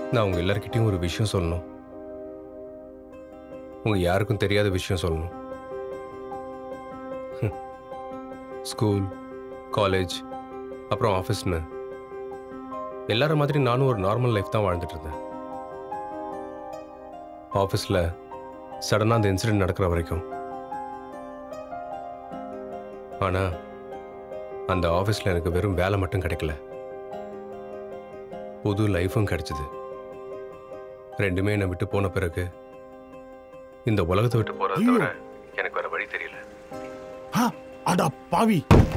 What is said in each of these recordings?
நான் உங்க எல்லார்கிட்டயும் ஒரு விஷயம் சொல்லணும் உங்க யாருக்கும் தெரியாத விஷயம் சொல்லணும் ஹம். ஸ்கூல் காலேஜ் அப்புறம் ஆஃபீஸ்னு எல்லாரும் மாதிரி நானும் ஒரு நார்மல் லைஃப் தான் வாழ்ந்துட்டு இருந்தேன் ஆஃபீஸில் சடனாக அந்த இன்சிடென்ட் நடக்கிற வரைக்கும் ஆனால் அந்த ஆஃபீஸில் எனக்கு வெறும் வேலை மட்டும் கிடைக்கல புது லைஃபும் கிடைச்சது ரெண்டுமே என்னை விட்டு போன பிறகு இந்த உலகத்தை விட்டு போறதை தவிர எனக்கு வேற வழி தெரியல ஆ, அடா பாவி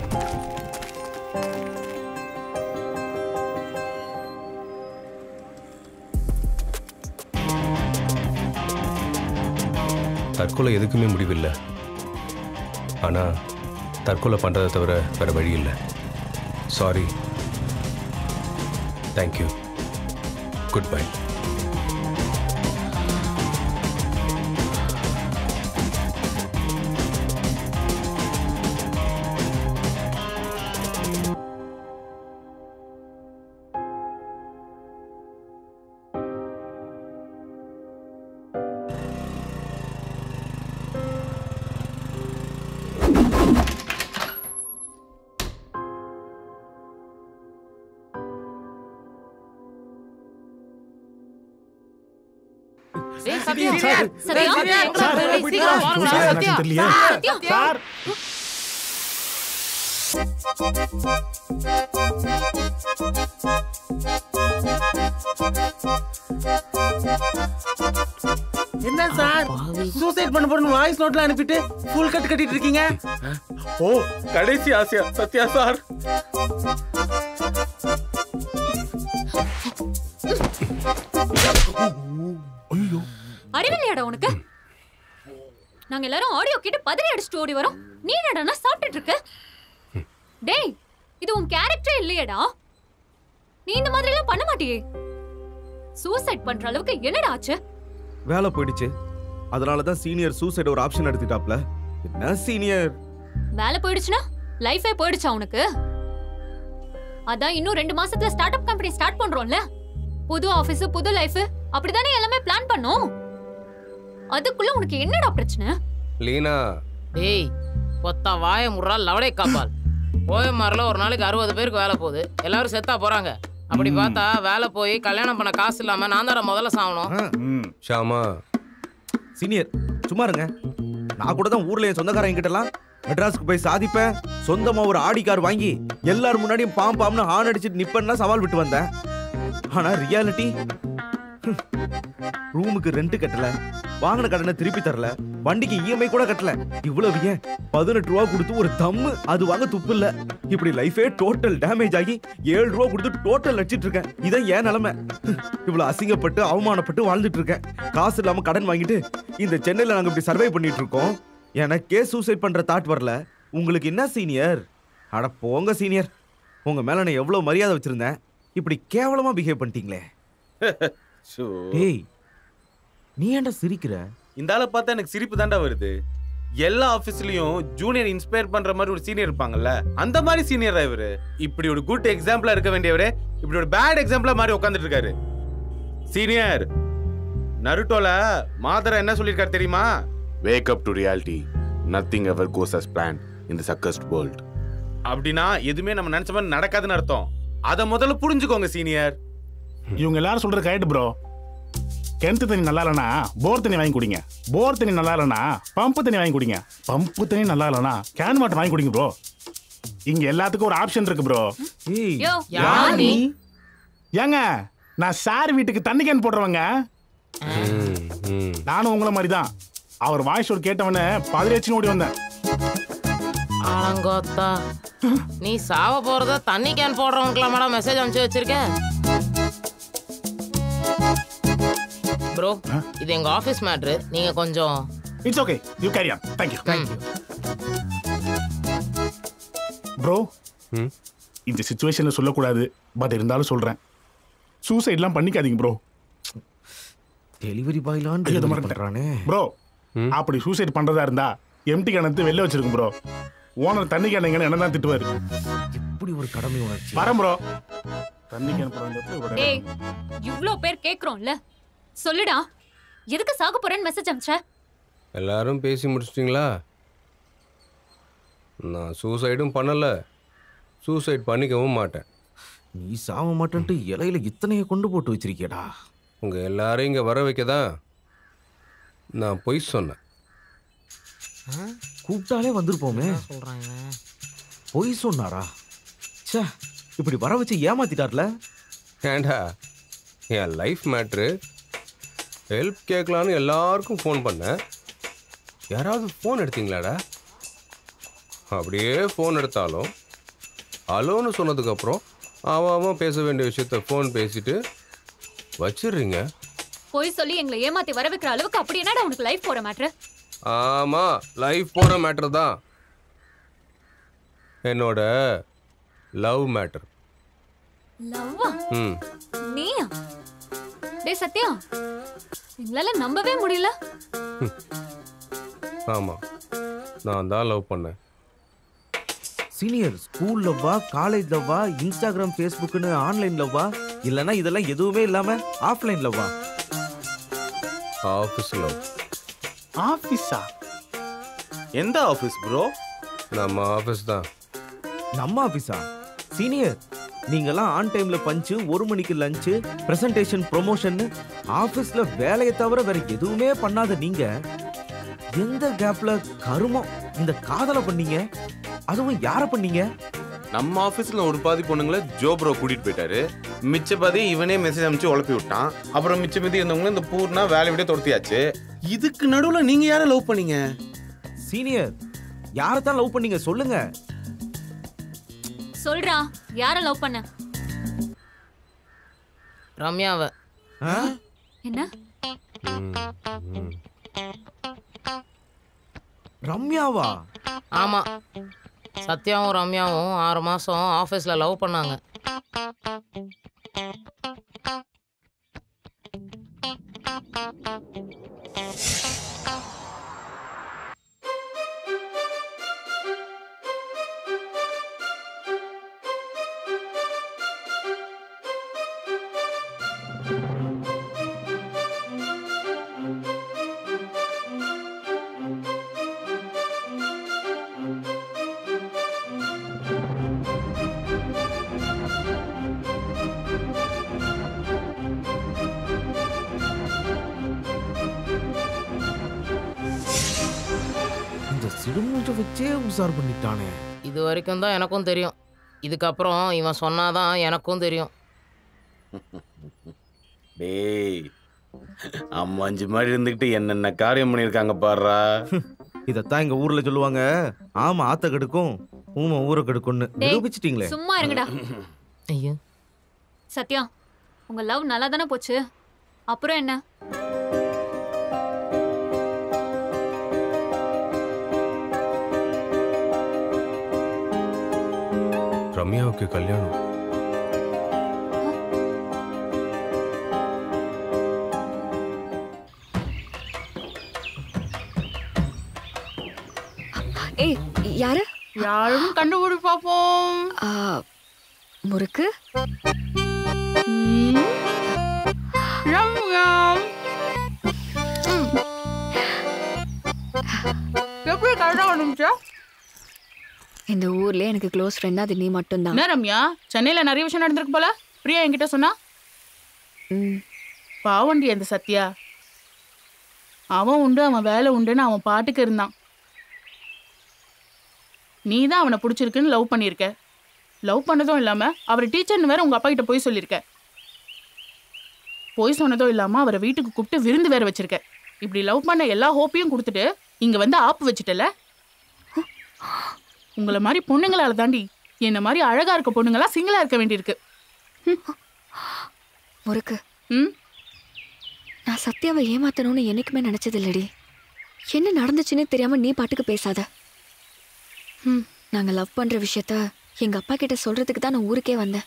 தற்கொலை எதுக்குமே முடிவில்லை ஆனா தற்கொலை பண்றதை தவிர வேற வழி இல்லை சாரி தேங்க்யூ குட் பை ஏய், சத்யா, சார், சத்யா, சத்யா, எங்க சார், போய் போயிட்டு சீக்கிரம் வா. வாங்க, சார், சத்யா. என்னாச்சுன்னு தெரியலையே. சத்யா. சார் என்ன சார் சூசைட் பண்ண போறேன்னு வாய்ஸ் நோட்ல அனுப்பிட்டு ஃபுல் கட் கட்டிட்டு இருக்கீங்க ஓ கடைசி ஆசையா சத்யா சார் ஐயோ அறிவில்லையாடா உனக்கு நாங்க எல்லாரும் ஆடியோ கேட்டு பதறி அடிச்சுட்டு ஓடி வரோம் நீ என்னடா சாப்பிட்டுட்டு இருக்க டேய் இது உன் கேரக்டரே இல்லையேடா நீ இந்த மாதிரி எல்லாம் பண்ண மாட்டியே சூசைட் பண்ற அளவுக்கு என்னடா ஆச்சு வேலை போயிடுச்சு அதனால தான் சீனியர் சூசைட் ஒரு ஆப்ஷன் எடுத்துட்டாப்ல என்ன சீனியர் வேலை போயிடுச்சுன்னா லைஃபே போயிடுச்சா உனக்கு அதான் இன்னும் ரெண்டு மாசத்துல ஸ்டார்ட் அப் கம்பெனி ஸ்டார்ட் பண்றோம்ல புது ஆபீஸ் புது லைஃப் அப்படிதானே எல்லாமே பிளான் பண்ணோம் அதுக்குள்ள உனக்கு என்னடா பிரச்சனை லீனா டேய் கொத்தா வாய முறா லவடே காப்பால் ஓஎம்ஆர்ல ஒரு நாளைக்கு அறுபது பேருக்கு வேலை போகுது எல்லாரும் செத்தா போறாங்க அப்படி பார்த்தா வேலை போய் கல்யாணம் பண்ண காசு இல்லாம நான் தானே முதல்ல சாகணும் ம் ஷாமா சீனியர் சும்மா இருங்க நான் கூட தான் ஊர்ல என் சொந்தக்காரங்க கிட்டலாம் மெட்ராஸ்க்கு போய் சாதிப்பேன் சொந்தமா ஒரு ஆடி கார் வாங்கி எல்லார் முன்னாடியும் பாம் பாம்னு ஹார்ன் அடிச்சிட்டு நிப்பேன்னா சவால் விட்டு வந்தேன் ஆனா ரியாலிட்டி ரூமுக்கு ரெண்ட் கட்டல வாங்கின கடனை திருப்பி தரல வண்டிக்கு இஎம்ஐ கூட கட்டல இவ்வளவு ஏன் பதினெட்டு ரூபா கொடுத்து ஒரு தம்மு அது வாங்க துப்பு இல்ல இப்படி லைஃபே டோட்டல் டேமேஜ் ஆகி ஏழு ரூபா கொடுத்து டோட்டல் அடிச்சிட்டு இருக்கேன் இதான் ஏன் நிலைமை இவ்வளவு அசிங்கப்பட்டு அவமானப்பட்டு வாழ்ந்துட்டு இருக்கேன் காசு இல்லாம கடன் வாங்கிட்டு இந்த சென்னையில நாங்க இப்படி சர்வை பண்ணிட்டு இருக்கோம் எனக்கே சூசைட் பண்ற தாட் வரல உங்களுக்கு என்ன சீனியர் அட போங்க சீனியர் உங்க மேல நான் எவ்வளவு மரியாதை வச்சிருந்தேன் இப்படி கேவலமா பிஹேவ் பண்ணிட்டீங்களே டேய் நீ ஏன்டா சிரிக்கிற இந்த ஆளை பார்த்தா எனக்கு சிரிப்பு தாண்டா வருது எல்லா ஆபீஸ்லயும் ஜூனியர் இன்ஸ்பயர் பண்ற மாதிரி ஒரு சீனியர் இருப்பாங்கல்ல அந்த மாதிரி சீனியர் இவரு இப்படி ஒரு குட் எக்ஸாம்பிளா இருக்க வேண்டியவரே இப்படி ஒரு பேட் எக்ஸாம்பிளா மாதிரி உட்காந்துட்டு இருக்காரு சீனியர் நருட்டோல மாதரா என்ன சொல்லியிருக்காரு தெரியுமா Wake up to reality. Nothing ever goes as planned in this accursed world. அப்படின்னா எதுவுமே நம்ம நினைச்ச மாதிரி நடக்காதுன்னு அர்த்தம் அத முதல்ல புரிஞ்சுக்கோங்க சீனியர் இவங்க எல்லாரும் சொல்றது கரெக்ட் ப்ரோ கிணத்து தண்ணி நல்லா இல்லைனா போர் தண்ணி வாங்கி குடிங்க போர் தண்ணி நல்லா இல்லைனா பம்பு தண்ணி வாங்கி குடிங்க பம்பு தண்ணி நல்லா இல்லைனா கேன் வாட்டர் வாங்கி குடிங்க ப்ரோ இங்க எல்லாத்துக்கும் ஒரு ஆப்ஷன் இருக்கு ப்ரோ ஏய் யோ யார் நீ ஏங்க நான் சார் வீட்டுக்கு தண்ணி கேன் போடுறவங்க ம், ம். நானும் உங்கள மாதிரி தான் அவர் வாய்ஸ் ஒரு கேட்டவனே பதிரி வச்சு ஓடி வந்தேன் ஆலங்கோத்தா நீ சாவ போறத தண்ணி கேன் போடுறவங்களுக்குலாம் மேடம் மெசேஜ் அனுப்பிச்சு வச்சிருக்க ப்ரோ இது எங்க ஆபீஸ் மேட்ரு நீங்க கொஞ்சம் it's okay you carry on thank you thank you bro ம். இந்த சுச்சுவேஷன்ல சொல்லக்கூடாது பட் இருந்தாலும் சொல்றேன் சூசைட்லாம் பண்ணிக்காதீங்க ப்ரோ டெலிவரி பாய்லான் ஐயோ, இது டெலிவரி மறந்துட்டேன். பண்றானே ப்ரோ ம். அப்படி சூசைட் பண்றதா இருந்தா எம்டி கிணத்து வெளில வச்சிருக்கும் ப்ரோ ஓனர் தண்ணி கேனீங்கன்னு என்ன தான் திட்டுவாரு இப்படி ஒரு கடமை உணர்ச்சி வரேன் ப்ரோ தண்ணி கேன் போடுறது டேய் இவ்ளோ பேர் கேக்குறோம்ல சொல்லுடா எதுக்கு சாக போறேன்னு மெசேஜ் அனுப்பிச்ச எல்லாரும் பேசி முடிச்சிட்டிங்களா நான் சூசைடும் பண்ணலை சூசைட் பண்ணிக்கவும் மாட்டேன் நீ சாவ மாட்டேன்ட்டு இலையில இத்தனைய கொண்டு போட்டு வச்சிருக்கியடா உங்கள் எல்லாரையும் இங்கே வர வைக்க தான் நான் பொய் சொன்னேன் கூப்பிட்டாலே வந்திருப்போமே சொல்றாங்க பொய் சொன்னாரா ச்சே இப்படி வர வச்சு ஏமாத்திட்டார்ல ஏண்டா என் லைஃப் மேட்ரு ஹெல்ப் கேட்கலான்னு எல்லாருக்கும் ஃபோன் பண்ணேன் யாராவது ஃபோன் எடுத்தீங்களாடா அப்படியே ஃபோன் எடுத்தாலும் அலோன்னு சொன்னதுக்கப்புறம் அவன் அவன் பேச வேண்டிய விஷயத்த ஃபோன் பேசிட்டு வச்சிடுறீங்க போய் சொல்லி எங்களை ஏமாத்தி வர வைக்கிற அளவுக்கு அப்படி என்னடா உனக்கு லைஃப் போற மேட்ரு ஆமாம் லைஃப் போகிற மேட்ரு தான் என்னோட லவ் மேட்ரு லவ்வா ம் நீயா டேய் சத்யா எங்களால நம்பவே முடியல ஆமாம் நான் தான் லவ் பண்ணேன் சீனியர் ஸ்கூல் லவ்வா காலேஜ் லவ்வா இன்ஸ்டாகிராம் ஃபேஸ்புக்னு ஆன்லைன் லவ்வா இல்லனா இதெல்லாம் எதுவுமே இல்லாம ஆஃப்லைன் லவ்வா ஆஃபீஸ் லவ் ஆஃபீஸா எந்த ஆஃபீஸ் ப்ரோ நம்ம ஆஃபீஸ் தான் நம்ம ஆபீஸா சீனியர் நீங்கெல்லாம் ஆன் டைம்ல பஞ்சு ஒரு மணிக்கு லஞ்சு பிரசன்டேஷன் ப்ரொமோஷன் ஆபீஸ்ல வேலையை தவிர வேற எதுவுமே பண்ணாத நீங்க எந்த கேப்ல கருமம் இந்த காதலை பண்ணீங்க அதுவும் யார பண்ணீங்க நம்ம ஆஃபீஸ்ல ஒரு பாதி பொண்ணுங்களை ஜோ ப்ரோ கூட்டிட்டு போயிட்டாரு மிச்ச பாதி இவனே மெசேஜ் அனுப்பிச்சு உழப்பி விட்டான் அப்புறம் மிச்ச மீதி இருந்தவங்களும் இந்த பூர்ணா வேலை விட துரத்தியாச்சு இதுக்கு நடுவுல நீங்க யாரை லவ் பண்ணீங்க சீனியர் யாரைத்தான் லவ் பண்ணீங்க சொல்லுங்க சொல்றா யார லவ் பண்ண ரம்யாவை ஆ? என்ன ம், ம். ரம்யாவா ஆமா சத்யாவும் ரம்யாவும் ஆறு மாசம் ஆஃபீஸ்ல லவ் பண்ணாங்க இந்த சிடுமூஞ்ச வச்சே உசார் பண்ணிட்டானே இது வரைக்கும் தான் எனக்கும் தெரியும் இதுக்கப்புறம் இவன் சொன்னாதான் எனக்கும் தெரியும் டேய் அம்மா அஞ்சு மாதிரி இருந்துக்கிட்டு என்னென்ன காரியம் பண்ணியிருக்காங்க பாருடா இதத்தான் எங்க ஊர்ல சொல்லுவாங்க ஆமா ஆத்த கெடுக்கும் ஊமை ஊரை கெடுக்கும்னு டேய், நிரூபிச்சிட்டீங்களே சும்மா இருங்கடா ஐயோ சத்யா உங்க லவ் நல்லா தானே போச்சு அப்புறம் என்ன ரம்யாவுக்கு கல்யாணம் ஏய் யாரு யாரும் கண்டுபிடி பார்ப்போம் ஆ, முறுக்கு ம். ரம்யா. ம். எப்படி கரெக்டா வந்துச்சா இந்த ஊர்ல எனக்கு க்ளோஸ் ஃப்ரெண்ட் அது நீ மட்டும்தான் என்ன ரம்யா சென்னையில நிறைய விஷயம் நடந்திருக்கு போல பிரியா என்கிட்ட சொன்னா ம், பாவண்டி அந்த சத்யா அவன் உண்டு அவன் வேலை உண்டுன்னு அவன் பாட்டுக்கு இருந்தான் நீ தான் அவனை பிடிச்சிருக்குன்னு லவ் பண்ணியிருக்க லவ் பண்ணதும் இல்லாம அவர் டீச்சர்னு வேற உங்க அப்பா கிட்ட போய் சொல்லியிருக்க போய் சொன்னதும் இல்லாம அவரை வீட்டுக்கு கூப்பிட்டு விருந்து வேற வச்சிருக்க இப்படி லவ் பண்ண எல்லா ஹோப்பையும் கொடுத்துட்டு இங்க வந்து ஆப்பு வச்சுட்டல உங்களை மாதிரி பொண்ணுங்களால தாண்டி என்ன மாதிரி அழகா இருக்க பொண்ணுங்களா சிங்கிளா இருக்க வேண்டியிருக்கு முறுக்கு ம் நான் சத்யாவை ஏமாத்தணும்னு என்னைக்குமே நினைச்சது இல்லடி என்ன நடந்துச்சுன்னே தெரியாம நீ பாட்டுக்கு பேசாத ம் நாங்க லவ் பண்ற விஷயத்த எங்க அப்பா கிட்ட சொல்றதுக்கு தான் நான் ஊருக்கே வந்தேன்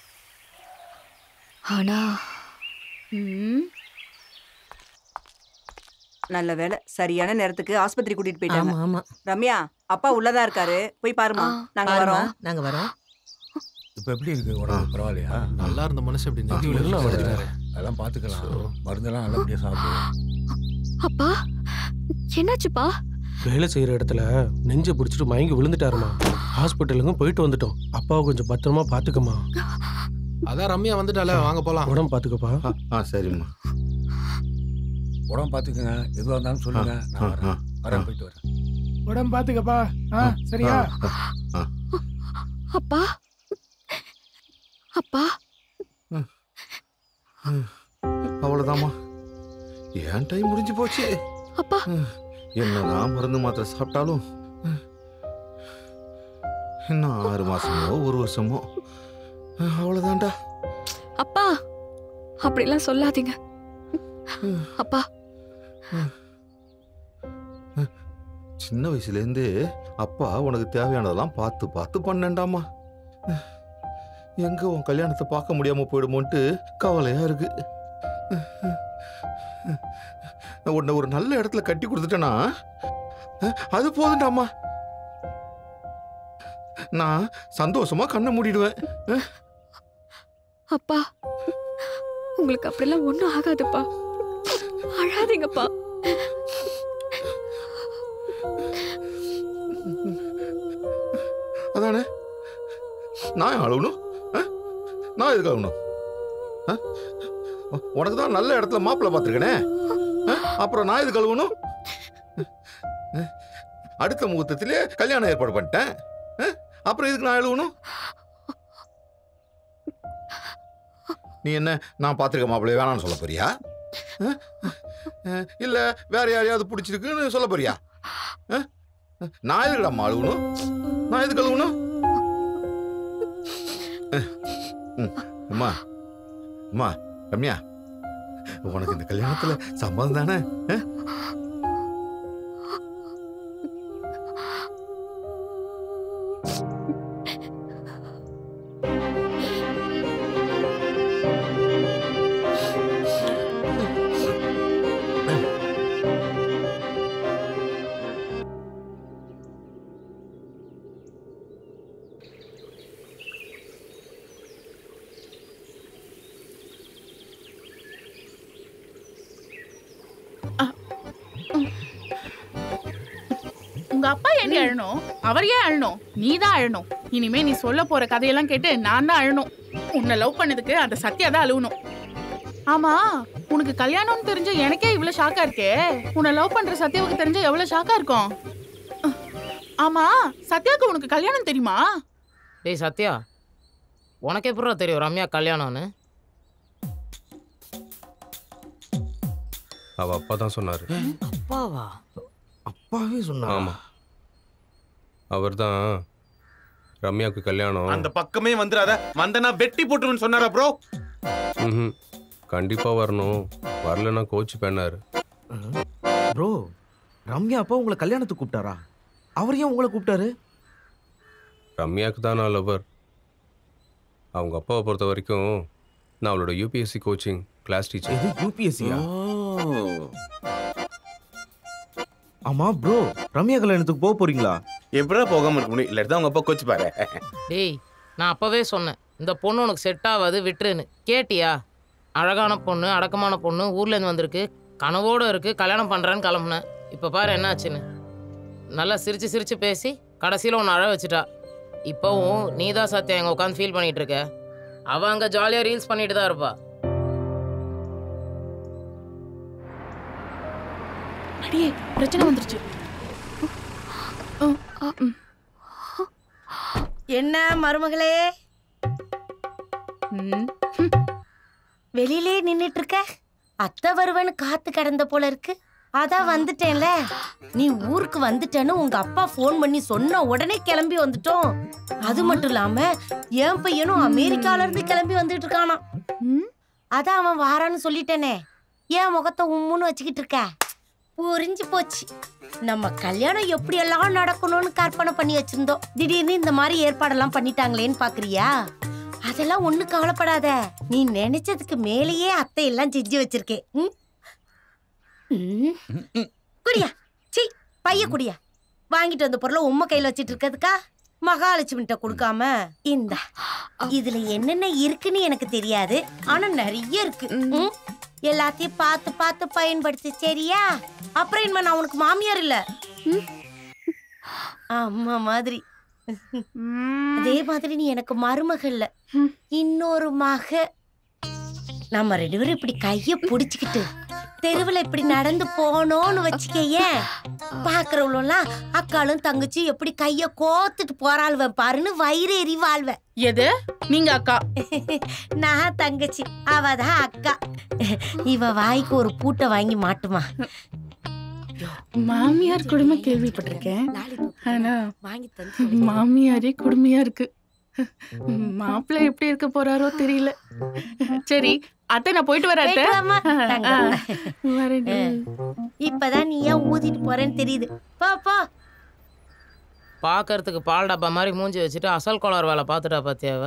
ஆனா ம் நல்ல வேலை சரியான நேரத்துக்கு ஆஸ்பத்திரி கூட்டிட்டு போயிட்டாங்க ஆமா ஆமா ரம்யா அப்பா உள்ளதா இருக்காரு போய் பாருமா ஆ, நாங்க பாரும்மா, வரோம் நாங்க வரோம் இப்போ எப்படி இருக்கு உடம்பு பரவாயில்லையா நல்லா இருந்த மனுஷன் இப்படி நெத்தி இல்ல, விழுந்து இல்ல, வச்சிருக்காரு. அதெல்லாம் பார்த்துக்கலாம் மருந்தெல்லாம் நல்லபடியாக சாப்பிடுவோம் அப்பா என்னாச்சுப்பா வேலை செய்யற இடத்துல நெஞ்சை பிடிச்சிட்டு மயங்கி விழுந்துட்டாருமா ஹாஸ்பிட்டலுக்கும் போயிட்டு வந்துட்டோம் அப்பாவை கொஞ்சம் பத்திரமா பாத்துக்கமா அதான் ரம்யா வந்துட்டால வாங்க போலாம் உடம்பு பாத்துக்கப்பா ஆ சரிம்மா உடம்பு பார்த்துக்கங்க எதுவாக இருந்தாலும் சொல்லுங்க நான் வரேன் வரேன் போயிட்டு வரேன் உடம்பு பாத்துக்கப்பா ஆ சரியா அப்பா அப்பா அவ்வளோதாம்மா என் டைம் முடிஞ்சு போச்சு அப்பா என்னதான் மருந்து மாத்திரை சாப்பிட்டாலும் இன்னும் ஆறு மாசமோ ஒரு வருஷமோ அவ்வளோதான்டா அப்பா அப்படிலாம் சொல்லாதீங்க அப்பா சின்ன வயசுலேருந்து அப்பா உனக்கு தேவையானதெல்லாம் பார்த்து பார்த்து பண்ணேன்டாமா எங்க உன் கல்யாணத்தை பார்க்க முடியாம போயிடுமோன்ட்டு கவலையா இருக்கு நான் உன்னை ஒரு நல்ல இடத்துல கட்டி கொடுத்துட்டேனா அது போதுண்டாமா நான் சந்தோஷமா கண்ணை மூடிடுவேன் அப்பா உங்களுக்கு அப்படிலாம் ஒண்ணும் ஆகாதுப்பா அழாதீங்கப்பா அதானே நான் ஏன் அழுவணும் ஆ? நான் எதுக்கு அழுவணும் ஆ? உனக்கு தான் நல்ல இடத்துல மாப்பிள்ளை பார்த்துருக்கனே அப்புறம் நான் எதுக்கு அழுவணும் ஆ? அடுத்த முகூர்த்தத்திலே கல்யாணம் ஏற்பாடு பண்ணிட்டேன் ஆ? அப்புறம் எதுக்கு நான் அழுவணும் நீ என்ன நான் பார்த்துருக்க மாப்பிள்ளை வேணாம்னு சொல்ல போறியா ஆ? ஆ, இல்ல வேற யாரையாவது பிடிச்சிருக்குன்னு சொல்ல போறியா ஆ? நான் எதுக்குடா அம்மா அழுவணும் நான் எதுக்கு அழுவணும் ம், அம்மா அம்மா ரம்யா உனக்கு இந்த கல்யாணத்துல சம்மதம் தானே ஆ? உங்க அப்பா ஏண்டி அழணும் அவர் ஏன் அழணும் நீ தான் அழணும் இனிமே நீ சொல்ல போற கதையெல்லாம் கேட்டு நான் தான் அழணும் உன்னை லவ் பண்ணதுக்கு அந்த சத்யா தான் அழுவணும் ஆமா உனக்கு கல்யாணம்னு தெரிஞ்ச எனக்கே இவ்வளவு ஷாக்கா இருக்கே உன்னை லவ் பண்ற சத்யாவுக்கு தெரிஞ்ச எவ்வளவு ஷாக்கா இருக்கும் ஆமா சத்யாவுக்கு உனக்கு கல்யாணம் தெரியுமா டேய் சத்யா உனக்கு எப்படிடா தெரியும் ரம்யா கல்யாணம்னு அவ அப்பா தான் சொன்னாரு அப்பாவா அப்பாவே சொன்னா ஆமா அவர் தான் ரம்யாவுக்கு கல்யாணம் அந்த பக்கமே வந்துடாத வந்தனா வெட்டி போட்டுருன்னு சொன்னாரா ப்ரோ ம்ஹும். கண்டிப்பா வரணும் வரலன்னா கோச்சு பண்ணாரு ப்ரோ ரம்யா அப்பா உங்களை கல்யாணத்துக்கு கூப்பிட்டாரா அவர் ஏன் உங்களை கூப்பிட்டாரு ரம்யாவுக்கு தான் நான் லவர் அவங்க அப்பாவை பொறுத்த வரைக்கும் நான் அவளோட யூபிஎஸ்சி கோச்சிங் கிளாஸ் டீச்சர் இது யூபிஎஸ்சியா ஆமா ப்ரோ ரம்யா கல்யாணத்துக்கு போக போறீங்களா எப்படா போகாம இருக்க முடியும் இல்லாட்டி அவங்க அப்பா கோச்சு பாரு டேய் நான் அப்பவே சொன்னேன் இந்த பொண்ணு உனக்கு செட் ஆகாது விட்டுருன்னு கேட்டியா அழகான பொண்ணு அடக்கமான பொண்ணு ஊர்ல இருந்து வந்திருக்கு கனவோட இருக்கு கல்யாணம் பண்றேன்னு கிளம்புனேன் இப்போ பாரு என்னாச்சுன்னு நல்லா சிரிச்சு சிரிச்சு பேசி கடைசியில் உன்னை அழ வச்சுட்டா இப்போவும் நீ தான் சத்யா எங்க உட்காந்து ஃபீல் பண்ணிட்டு இருக்க அவ அங்க ஜாலியா ரீல்ஸ் பண்ணிட்டு தான் இருப்பா அடியே பிரச்சனை வந்துருச்சு என்ன மருமகளே வெளியிலே நின்னுட்டு இருக்க அத்தை வருவேன்னு காத்து கிடந்த போல இருக்கு அதான் வந்துட்டேன்ல நீ ஊருக்கு வந்துட்டேன்னு உங்க அப்பா ஃபோன் பண்ணி சொன்ன உடனே கிளம்பி வந்துட்டோம் அது மட்டும் இல்லாம என் பையனும் அமெரிக்கால இருந்து கிளம்பி வந்துட்டு இருக்கானாம் அதான் அவன் வாரான்னு சொல்லிட்டேனே ஏன் முகத்தை உம்முன்னு வச்சுக்கிட்டு இருக்க புரிஞ்சு போச்சு நம்ம கல்யாணம் எப்படி எல்லாம் நடக்கணும்னு கற்பனை பண்ணி வச்சிருந்தோம் திடீர்னு இந்த மாதிரி ஏற்பாடெல்லாம் பண்ணிட்டாங்களேன்னு பாக்குறியா அதெல்லாம் ஒண்ணு கவலைப்படாத நீ நினைச்சதுக்கு மேலேயே அத்தை எல்லாம் செஞ்சு வச்சிருக்கேன் ம்? ம். குடியா சீ பைய குடியா வாங்கிட்டு வந்த பொருளை உம்ம கையில வச்சிட்டு இருக்கிறதுக்கா மகாலட்சுமிட்ட கொடுக்காம இந்த இதுல என்னென்ன இருக்குன்னு எனக்கு தெரியாது ஆனா நிறைய இருக்கு ம்? எல்லாத்தையும் பார்த்து பார்த்து பயன்படுத்து சரியா அப்புறம் இனிமே நான் உனக்கு மாமியார் இல்ல அம்மா மாதிரி அதே மாதிரி நீ எனக்கு மருமகள்ல இன்னொரு மக நம்ம ரெண்டு பேரும் இப்படி கைய புடிச்சுக்கிட்டு தெருவுல இப்படி நடந்து போனோம்னு வச்சுக்கேன் பாக்குறவளெல்லாம் அக்காளும் தங்கச்சி எப்படி கைய கோத்துட்டு போறாள்வ பாருன்னு வயிறு எறி வாழ்வ எது நீங்க அக்கா நான் தங்கச்சி அவ தான் அக்கா இவ வாய்க்கு ஒரு பூட்டை வாங்கி மாட்டுமா மாமியார் குடும்பம் கேள்விப்பட்டிருக்கேன் ஆனா வாங்கி மாமியாரே கொடுமையா இருக்கு மாப்பிள்ளை எப்படி இருக்க போறாரோ தெரியல சரி அத்தை நான் போயிட்டு வரேன் அத்தை. போயிட்டு வாம்மா, தங்கம். ஆ, வரேன்டி. இப்பதான் நீ ஏன் ஊதிட்டு போறேன்னு தெரியுது போ போ பார்க்கறதுக்கு பால் டப்பா மாதிரி மூஞ்சி வச்சுட்டு அசல் கோளார் வேலை பார்த்துட்டா பாத்தியாவ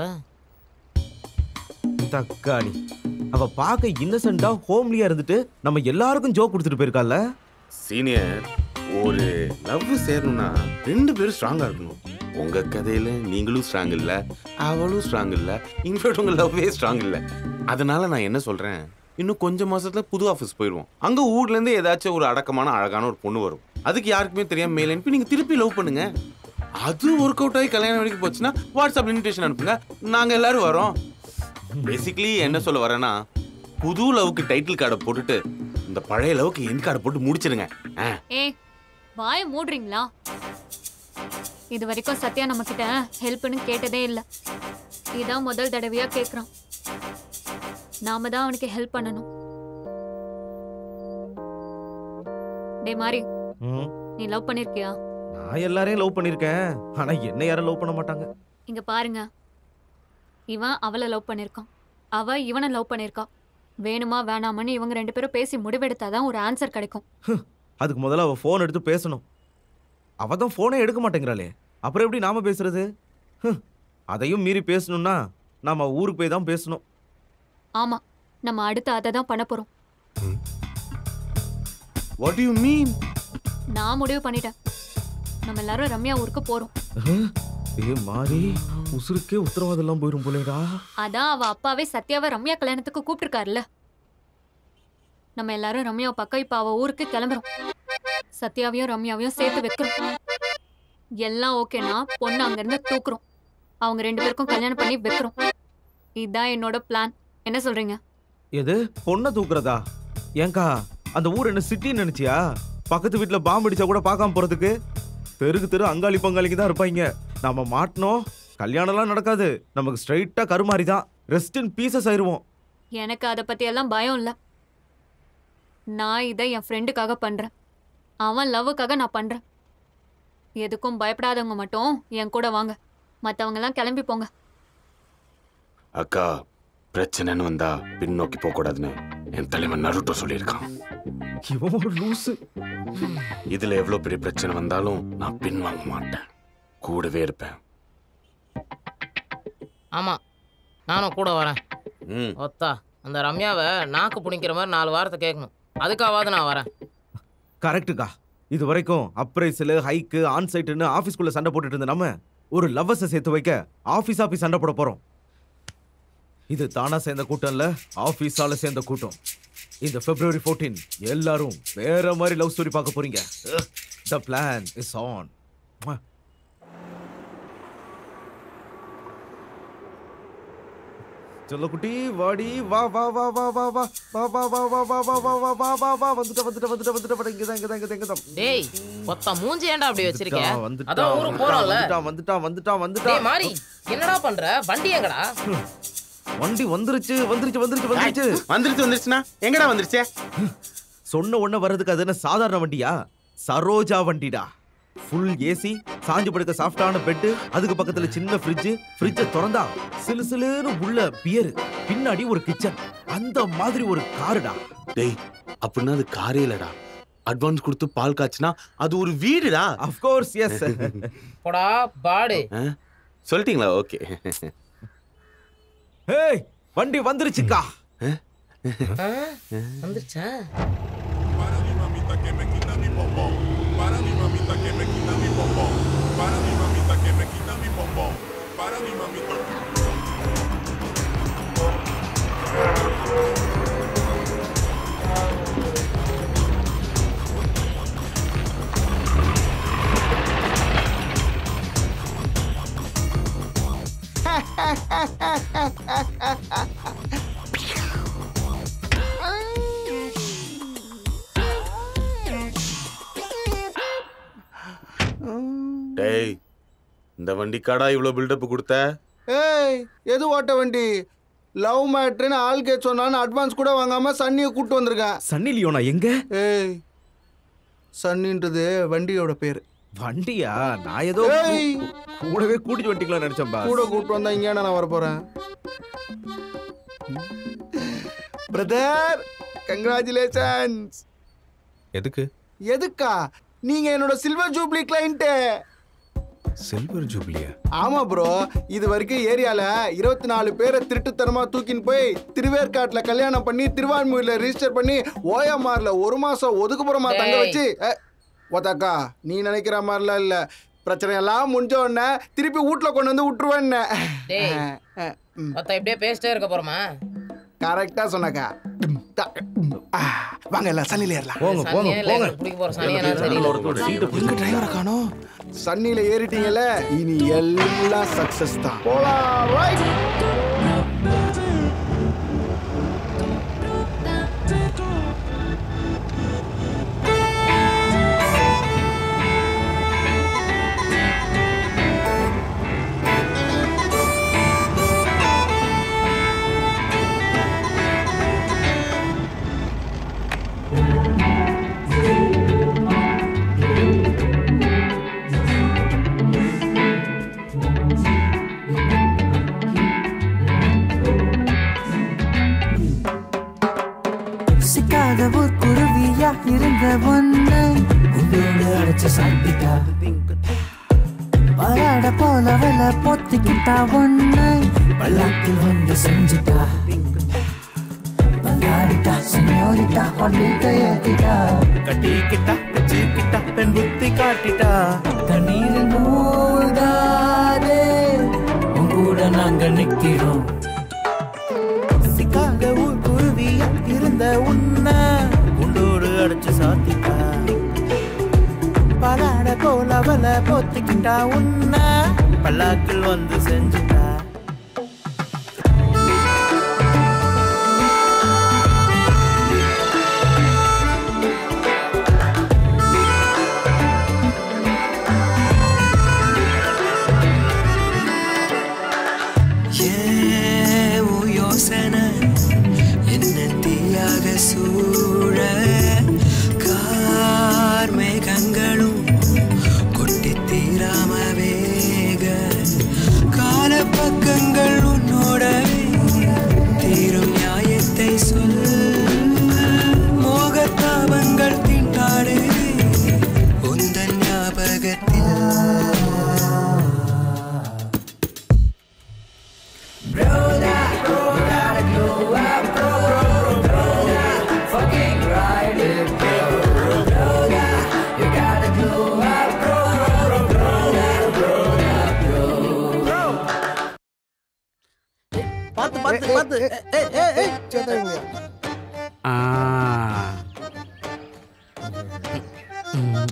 தக்காளி அவ பார்க்க இன்னசென்ட்டா ஹோம்லியா இருந்துட்டு நம்ம எல்லாருக்கும் ஜோக் கொடுத்துட்டு போயிருக்கால சீனியர் ஒரு லவ் சேரணும்னா ரெண்டு பேரும் ஸ்ட்ராங்கா இருக்கணும் உங்க கதையில நீங்களும் ஸ்ட்ராங் இல்ல அவளும் ஸ்ட்ராங் இல்ல இன்ஃபேக்ட் உங்க லவ்வே ஸ்ட்ராங் இல்ல அதனால நான் என்ன சொல்றேன் இன்னும் கொஞ்சம் மாசத்துல புது ஆஃபீஸ் போயிடுவோம் அங்க ஊர்ல இருந்து ஏதாச்சும் ஒரு அடக்கமான அழகான ஒரு பொண்ணு வரும் அதுக்கு யாருக்குமே தெரியாம மேல் அனுப்பி நீங்க திருப்பி லவ் பண்ணுங்க அது ஒர்க் அவுட் ஆகி கல்யாணம் வரைக்கும் போச்சுன்னா வாட்ஸ்அப் இன்விடேஷன் அனுப்புங்க நாங்க எல்லாரும் வரோம் பேசிக்கலி என்ன சொல்ல வரேன்னா புது லவ்க்கு டைட்டில் கார்டை போட்டுட்டு இந்த பழைய லவ்க்கு என் கார்டை போட்டு முடிச்சிடுங்க ஆ ஏய் வாய மூடுறீங்களா இது வரைக்கும் சத்யா நம்ம கிட்ட ஹெல்ப்னு கேட்டதே இல்ல இதான் முதல் தடவையா கேக்குறான் நாம தான் அவனுக்கு ஹெல்ப் பண்ணணும் டேய் மாரி ம், நீ லவ் பண்ணிருக்கியா நான் எல்லாரையும் லவ் பண்ணிருக்கேன் ஆனா என்ன யாரும் லவ் பண்ண மாட்டாங்க இங்க பாருங்க இவன் அவளை லவ் பண்ணிருக்கான் அவ இவனை லவ் பண்ணிருக்கா வேணுமா வேணாமான்னு இவங்க ரெண்டு பேரும் பேசி முடிவெடுத்தாதான் ஒரு ஆன்சர் கிடைக்கும் அதுக்கு முதல்ல அவ ஃபோன் எடுத்து பேசணும் அவ தான் ஃபோனே எடுக்க மாட்டேங்கிறாளே அப்புறம் எப்படி நாம பேசுறது ஹம், அதையும் மீறி பேசணும்னா நாம ஊருக்கு போய் தான் பேசணும் ஆமா நம்ம அடுத்து அதை தான் பண்ண போறோம் வாட் யூ மீன் நான் முடிவு பண்ணிட்டேன் நம்ம எல்லாரும் ரம்யா ஊருக்கு போறோம் ஏ மாறி உசுருக்கே உத்தரவாதம் எல்லாம் போயிரும் போலேடா அதான் அவ அப்பாவே சத்யாவை ரம்யா கல்யாணத்துக்கு கூப்பிட்டுருக்காருல்ல நம்ம எல்லாரும் ரம்யாவை பக்கம் இப்ப அவ ஊருக்கு கிளம்புறோம் சத்யாவையும் ரம்யாவையும் சேர்த்து வைக்கிறோம் எல்லாம் ஓகேனா பொண்ணு அங்கிருந்து தூக்குறோம் அவங்க ரெண்டு பேருக்கும் கல்யாணம் பண்ணி வைக்கிறோம் இதுதான் என்னோட பிளான் என்ன சொல்றீங்க எது பொண்ணை தூக்குறதா ஏங்கா அந்த ஊர் என்ன சிட்டின்னு நினைச்சியா பக்கத்து வீட்டுல பாம்பு அடிச்சா கூட பார்க்காம போறதுக்கு தெருக்கு தெரு அங்காளி பங்காளிக்கு தான் இருப்பாங்க நாம மாட்டினோம் கல்யாணம்லாம் நடக்காது நமக்கு ஸ்ட்ரைட்டா கருமாறி தான் ரெஸ்ட் இன் பீசஸ் ஆயிருவோம் எனக்கு அதை பத்தி எல்லாம் பயம் இல்ல நான் இதை என் ஃப்ரெண்டுக்காக பண்றேன் அவன் லவ்வுக்காக நான் பண்றேன் எதுக்கும் பயப்படாதவங்க மட்டும் என் கூட வாங்க மத்தவங்க எல்லாம் கிளம்பி போங்க அக்கா பிரச்சனைன்னு வந்தா பின்னோக்கி போக கூடாதுன்னு என் தலைவன் நருட்டோ சொல்லியிருக்கான் இவன் ஒரு லூசு இதுல எவ்வளவு பெரிய பிரச்சனை வந்தாலும் நான் பின் வாங்க மாட்டேன் கூடவே இருப்பேன் ஆமா நானும் கூட வரேன் ம் ஒத்தா அந்த ரம்யாவை நாக்கு பிடிக்கிற மாதிரி நாலு வாரத்தை கேட்கணும் அதுக்காவது நான் வரேன் கரெக்டுக்கா இது வரைக்கும் அப்ரைசல் ஹைக்கு ஆன்சைட்டுன்னு ஆஃபீஸ்க்குள்ள சண்டை போட்டுட்டு இருந்த நம்ம ஒரு லவ்வர்ஸை சேர்த்து வைக்க ஆஃபீஸ் ஆஃபீஸ் சண்டை போட போறோம் இது தானா சேர்ந்த கூட்டம் இல்ல ஆஃபீஸால சேர்ந்த கூட்டம் இந்த பிப்ரவரி 14 எல்லாரும் வேற மாதிரி லவ் ஸ்டோரி பார்க்க போறீங்க த பிளான் இஸ் ஆன் குட்டி வாடி வா வா வா வா வா வா வா வா வா வா வா வா வா வா வா வா வா வந்துட்ட வந்துட்ட வந்துட்ட வந்துட்ட வந்துட்ட இங்கதான் இங்கதான் இங்கதான் இங்கதான் டேய் ஒத்த மூஞ்சி ஏன்டா அப்படி வச்சிருக்க வந்துட்டான், அதான் ஊருக்கு போறோம்ல வந்துட்டான் வந்துட்டான் வந்துட்டான் வந்துட்டான் டேய் மாறி என்னடா பண்ற வண்டி எங்கடா வண்டி வந்துருச்சு வந்துருச்சு வந்துருச்சு வந்துருச்சு வந்துருச்சு வந்துருச்சுனா எங்கடா வந்துருச்சு சொன்ன உடனே வர்றதுக்கு அது என்ன சாதாரண வண்டியா சரோஜா வண்டிடா ஃபுல் ஏசி சாஞ்சு படுக்க சாஃப்டான பெட் அதுக்கு பக்கத்துல சின்ன ஃப்ரிட்ஜ் ஃப்ரிட்ஜை திறந்தா சிலு சிலுன்னு உள்ள பியர் பின்னாடி ஒரு கிச்சன் அந்த மாதிரி ஒரு காருடா டேய் அப்படின்னா அது காரே இல்லடா அட்வான்ஸ் கொடுத்து பால் காய்ச்சினா அது ஒரு வீடுடா ஆஃப் கோர்ஸ் எஸ் போடா பாடு சொல்லிட்டீங்களா ஓகே ஏய் வண்டி வந்துருச்சுக்கா ஆ, வந்துருச்சா டேய் இந்த வண்டிக்காடா இவ்வளவு பில்டப் கொடுத்த ஏய் எது ஓட்ட வண்டி லவ் மேட்ருன்னு ஆள் கேட் சொன்னான்னு அட்வான்ஸ் கூட வாங்காம சன்னியை கூட்டு வந்திருக்கேன் சன்னி லியோனா எங்க ஏய் சன்னின்றது வண்டியோட பேர் வண்டியா நான் ஏதோ ஏய். கூடவே கூட்டிட்டு வந்துட்டீங்களா நினைச்சேன் பாஸ் கூட கூட்டு வந்தா இங்கே நான் வர போறேன் பிரதர் கங்க்ராச்சுலேஷன்ஸ் எதுக்கு எதுக்கா நீங்க என்னோட சில்வர் ஜூப்ளி கிளைண்ட்டு சில்வர் ஜூப்ளியா ஆமா ப்ரோ இது வரைக்கும் ஏரியால இருபத்தி நாலு பேரை திருட்டுத்தனமா தூக்கின்னு போய் திருவேற்காட்டுல கல்யாணம் பண்ணி திருவான்மூர்ல ரெஜிஸ்டர் பண்ணி ஓஎம்ஆர்ல ஒரு மாசம் ஒதுக்குப்புறமா தங்க டேய். வச்சு அஹ், ஒத்தாக்கா நீ நினைக்கிற மாதிரிலாம் இல்ல பிரச்சனை எல்லாம் முடிஞ்ச உடனே திருப்பி வீட்ல கொண்டு வந்து விட்டுருவேன் டேய் மொத்தம் இப்படியே பேசிட்டே இருக்க போறோமா கரெக்டா சொன்னக்கா வாங்க எல்லாம் சன்னில ஏறலாம் போங்க, போங்க, சனியே இல்ல, போங்க. எங்களுக்கு பிடிக்க போற சனியா என்னன்னு தெரியல. எங்க டிரைவரை காணோம் சன்னில ஏறிட்டீங்கல்ல இனி எல்லாம் சக்சஸ் தான் போலாம் ரைட் சிக்காத ஒரு குருவியா இருந்த ஒண்ணு உன்னோடு அடைச்சு சாப்பிட்டா பலாட போல வல பொத்திக்கிட்டா ஒண்ணு பல்லாக்கில் வந்து செஞ்சுட்டா பந்தாடிட்டா செஞ்சோரிட்டா ஒன்றிட்ட ஏத்திட்டா கட்டிக்கிட்டா வச்சுக்கிட்டா பெண் புத்தி காட்டிட்டா தண்ணீரில் மூழ்காதே உன் கூட நாங்க நிக்கிறோம் சிக்காக ஊர் குருவியா இருந்த உன்ன உண்டோடு அடைச்சு சாத்திட்டா பலாட போல அவள போத்திக்கிட்டா உன்ன பல்லாக்கில் வந்து செஞ்சுட்டா ஏன் உன் யோசனை என்ன தீயாக சூழ கார் மேகங்களும் கொட்டி தீராம வேக கால பக்கங்கள் உன்னோடவே தீரும் நியாயத்தை சொல் மோகத்தாபங்கள் திண்டாடு உந்தன் ஞாபகத்தில் பார்த்து பார்த்து பார்த்து ஏய் ஏய் ஏய் சேதாங்க ஆ ம்.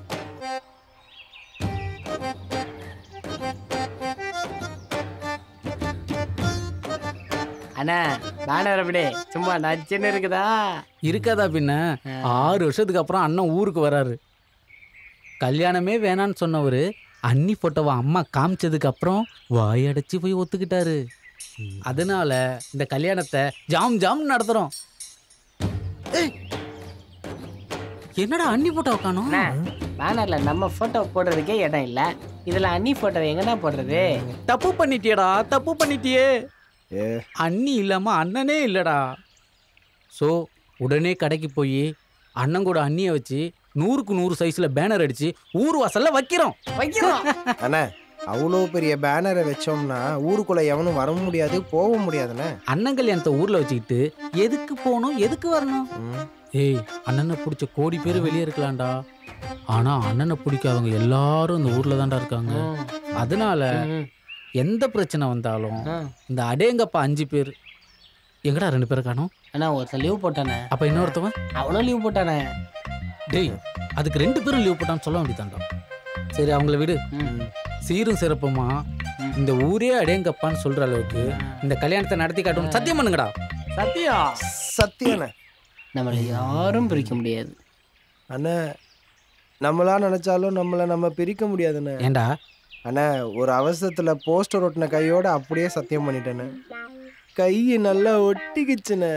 அண்ணா பேனர் அப்படி சும்மா நச்சுன்னு இருக்குதா இருக்காதா பின்ன ஆறு வருஷத்துக்கு அப்புறம் அண்ணன் ஊருக்கு வராரு கல்யாணமே வேணான்னு சொன்னவர் அன்னி போட்டோவை அம்மா காமிச்சதுக்கு அப்புறம் வாயடைச்சு போய் ஒத்துக்கிட்டாரு அதனால இந்த கல்யாணத்தை ஜாம் ஜாம் நடத்துறோம் ஏய், என்னடா அன்னி போட்டோ காணோம் பேனர்ல நம்ம போட்டோ போடுறதுக்கே இடம் இல்ல இதுல அண்ணி போட்டோ எங்கண்ணா போடுறது தப்பு பண்ணிட்டியடா தப்பு பண்ணிட்டியே அண்ணி இல்லாம அண்ணனே இல்லடா ஸோ உடனே கடைக்கு போய் அண்ணன் கூட அண்ணியை வச்சு நூறுக்கு நூறு சைஸ்ல பேனர் அடிச்சு ஊர் வாசல்ல வைக்கிறோம் வைக்கிறோம் அண்ணா அவ்வளோ பெரிய பேனரை வச்சோம்னா ஊருக்குள்ள எவனும் வர முடியாது போக முடியாதுண்ணே அண்ணன் கல்யாணத்தை ஊர்ல வச்சுக்கிட்டு எதுக்கு போகணும் எதுக்கு வரணும் ஏய் அண்ணனை பிடிச்ச கோடி பேர் வெளியே இருக்கலாம்டா ஆனா அண்ணனை பிடிக்காதவங்க எல்லாரும் இந்த ஊர்ல தான்டா இருக்காங்க அதனால எந்த பிரச்சனை வந்தாலும் இந்த அடேங்கப்பா அஞ்சு பேர் எங்கடா ரெண்டு பேரை காணோம் அண்ணா ஒருத்தன் லீவ் போட்டானே அப்ப இன்னொருத்தவன் அவனும் லீவ் போட்டானே டேய் அதுக்கு ரெண்டு பேரும் லீவ் போட்டான்னு சொல்ல வேண்டியதாண்டா சரி அவங்கள விடு சீரும் சிறப்புமா இந்த ஊரே அடேங்கப்பான்னு சொல்ற அளவுக்கு இந்த கல்யாணத்தை நடத்தி காட்டணும் சத்தியம் பண்ணுங்கடா சத்யா சத்தியண்ணே நம்மளை யாரும் பிரிக்க முடியாது அண்ணே நம்மளா நினைச்சாலும் நம்மளை நம்ம பிரிக்க முடியாதுண்ணே ஏண்டா அண்ணே ஒரு அவசரத்துல போஸ்டர் ஒட்டின கையோட அப்படியே சத்தியம் பண்ணிட்டேண்ணே கை நல்லா ஒட்டிக்கிச்சுண்ணே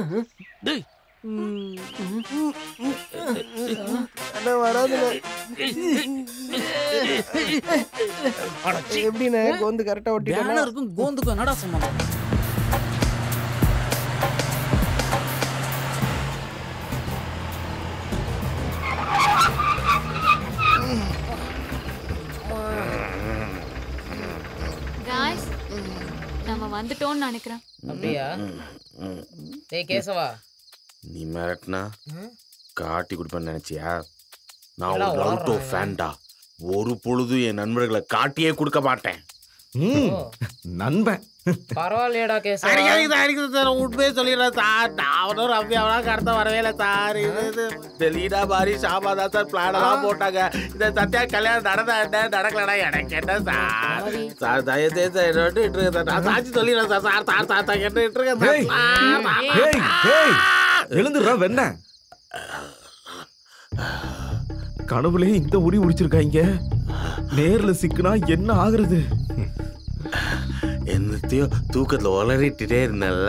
ம். அண்ணே வராதுண்ணே எப்படிண்ணே கோந்து கரெக்டா ஒட்டிட்டேன் பேனருக்கும் கோந்துக்கும் என்னடா சம்பந்தம் காய்ஸ் நம்ம வந்துட்டோம்னு நினைக்கிறேன் அப்படியா டேய் கேசவா நீ மிரட்டினா காட்டி கொடுப்பேன்னு நினைச்சியா நான் என்னடா ஒரு ரவுட்டோ உளறுற? ஃபேன்டா ஒரு பொழுது என் நண்பர்களை காட்டியே கொடுக்க மாட்டேன் ம் நண்பன் பரவாயில்லையடா கேசவா அடிக்காதீங்க சார், அடிக்காதீங்க சார். உண்மையை சொல்லிடுறேன் சார். நான் அவனும் ரம்யாவெல்லாம் கடத்த வரவே இல்லை சார். இது, இது, டெல்லிடா மாதிரி ஷாமா தான் சார் plan எல்லாம் போட்டாங்க. இந்த சத்யா கல்யாணம் நடந்தா என்ன, நடக்கலைன்னா எனக்கு என்ன சார்? சார், தயவு செய்து சார், என்னை விட்டு விட்டுருங்க சார். நான் சாட்சி சொல்லிடுறேன் sir. Sir, sir, sir, sir, என்னை விட்டுருங்க சார். ஏய், சார், சார், ஏய், ஏய், எழுந்துடுறா வெண்ண கனவுலே இந்த உரி உடிச்சிருக்காங்க நேர்ல சிக்குனா என்ன ஆகுறது என்னத்தையோ தூக்கத்துல உளறிட்டுட்டே இருந்தேன்ல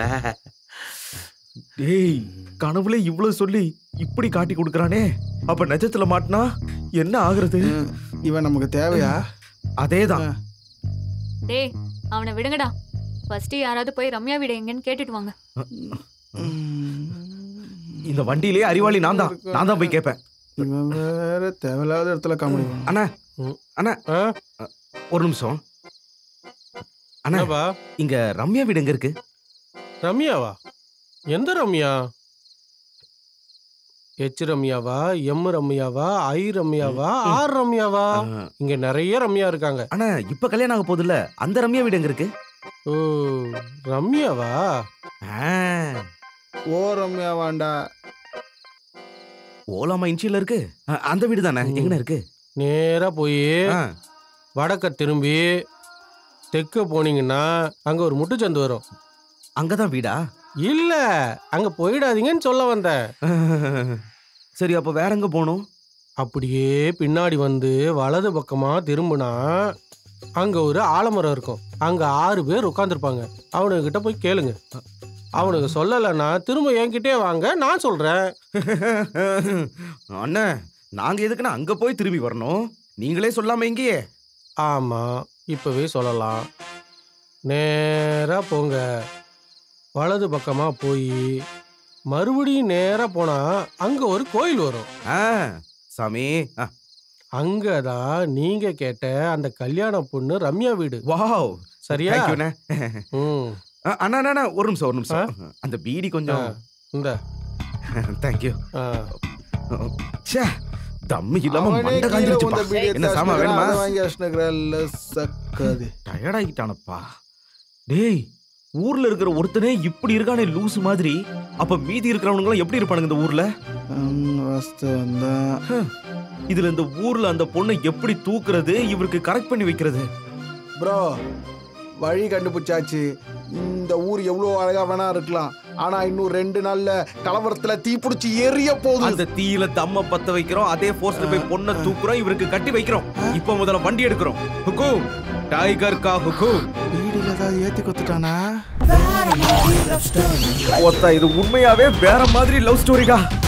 டேய் கனவுல இவ்வளவு சொல்லி இப்படி காட்டி கொடுக்கறானே அப்ப நிஜத்துல மாட்டினா என்ன ஆகுறது இவன் நமக்கு தேவையா அதேதான் டேய் அவனை விடுங்கடா ஃபர்ஸ்ட் யாராவது போய் ரம்யா வீடு எங்கன்னு கேட்டுட்டு வாங்க இந்த வண்டியிலே அறிவாளி நான் தான் நான் தான் போய் கேட்பேன் இவன் வேற தேவையில்லாத இடத்துல காமெடி அண்ணா அண்ணா ஒரு நிமிஷம் அண்ணா இங்க ரம்யா வீடு எங்க இருக்கு ரம்யாவா எந்த ரம்யா எச் ரம்யாவா எம் ரம்யாவா ஐ ரம்யாவா ஆர் ரம்யாவா இங்க நிறைய ரம்யா இருக்காங்க அண்ணா இப்ப கல்யாணம் ஆக போகுதுல்ல அந்த ரம்யா வீடு எங்க இருக்கு ஓ ரம்யாவா ஓ ரம்யா வாண்டா ஓலாமா இன்ச்சியில இருக்கு அ- அந்த வீடு தானே எங்கன இருக்கு நேரா போய் வடக்க திரும்பி தெற்க போனீங்கன்னா அங்க ஒரு முட்டுச்சந்து வரும் அங்கதான் வீடா இல்ல அங்க போயிடாதீங்கன்னு சொல்ல வந்தேன் சரி அப்ப வேற எங்க போகணும் அப்படியே பின்னாடி வந்து வலது பக்கமா திரும்பினா அங்க ஒரு ஆலமரம் இருக்கும் அங்க ஆறு பேர் உட்காந்துருப்பாங்க அவனுங்க கிட்ட போய் கேளுங்க அவனுக்கு சொல்லலைன்னா திரும்ப என்கிட்டே வாங்க நான் சொல்றேன் அண்ணா நாங்க எதுக்குன்னா அங்க போய் திரும்பி வரணும் நீங்களே சொல்லாம எங்கேயே ஆமா இப்பவே சொல்லலாம் நேரா போங்க வலது பக்கமா போய் மறுபடியும் நேரா போனா அங்க ஒரு கோயில் வரும் சாமி அங்கதான் நீங்க கேட்ட அந்த கல்யாண பொண்ணு ரம்யா வீடு வாவ் சரியா Thank you, அண்ணே. ம் அ, அண்ணா அண்ணா, அண்ணா ஒரு நிமிஷம் ஒரு நிமிஷம் அந்த பீடி கொஞ்சம் இந்த தேங்க்யூ ச்சே தம்மி இல்லாம அவனே மண்டை கீழே காஞ்சிருச்சுப்பா உந்த பீடியை என்ன சாமா தாஷ்னகிறான், வேணுமா அதை வாங்கி அஷ்னகிறான்ல, சக்காது டயர்ட் ஆகிட்டானப்பா டேய் ஊர்ல இருக்கிற ஒருத்தனே இப்படி இருக்கானே லூசு மாதிரி அப்ப மீதி இருக்கிறவனுங்க எப்படி இருப்பானுங்க இந்த ஊர்ல ஹம். இதுல இந்த ஊர்ல அந்த பொண்ணை எப்படி தூக்குறது இவருக்கு கரெக்ட் பண்ணி வைக்கிறது ப்ரோ வழி கண்டுபிடிச்சாச்சு இந்த ஊர் எவ்வளோ அழகா வேணா இருக்கலாம் ஆனா இன்னும் ரெண்டு நாள்ல கலவரத்துல தீ பிடிச்சி எரிய போகுது அந்த தீயில தம்ம பத்த வைக்கிறோம் அதே போர்ஸ்ல போய் பொண்ணை தூக்குறோம் இவருக்கு கட்டி வைக்கிறோம் இப்போ முதல்ல வண்டி எடுக்கிறோம் ஹுக்கும் டைகர் கா ஹுக்கும் வீடியில் ஏதாவது ஏத்தி கொத்துட்டானா ஒத்தா இது உண்மையாவே வேற மாதிரி லவ் ஸ்டோரிடா